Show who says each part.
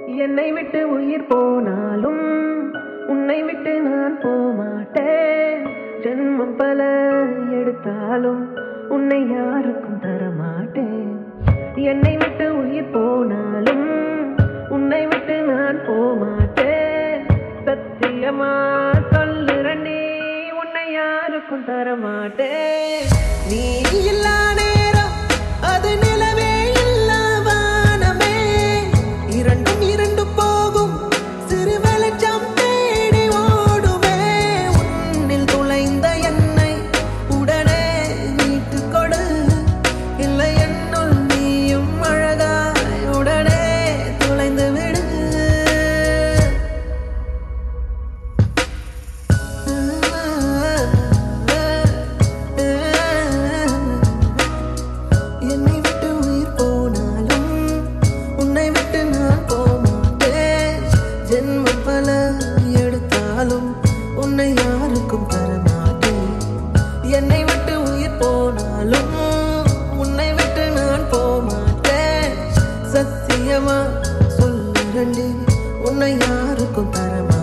Speaker 1: என்னை விட்டு உயிர் போனாலும் உன்னை விட்டு நான் போமாட்டேன் ஜென்மம் பல எடுத்தாலும் உன்னை யாருக்கும் தரமாட்டேன் என்னை விட்டு உயிர் போனாலும் உன்னை விட்டு நான் போமாட்டேன் சத்தியமா சொல்லுறனே உன்னை யாருக்கும் தரமாட்டேன் நீ இல்லா நேரம் அது நிலவே இல்லா வானமே இரண்டும் இரண்டு போகும் சிறு வெளிச்சம் தேடி ஓடுமே உன்னில் துளைந்த என்னை உடனே மீட்டு கொடு இல்லை என்னுள் நீயும் அழகாய் உடனே துளைந்து விடு என்னை விட்டு உயிர் போனாலும் உன்னை விட்டு நான் போமாட்டேன் ஜென்மம் பல எடுத்தாலும் உன்னை யாருக்கும் தரமாட்டேன் என்னை விட்டு உயிர் போனாலும் உன்னை விட்டு நான் போமாட்டேன் சத்தியமா சொல்லுரண்டி உன்னை யாருக்கும் தரமாட்டேன்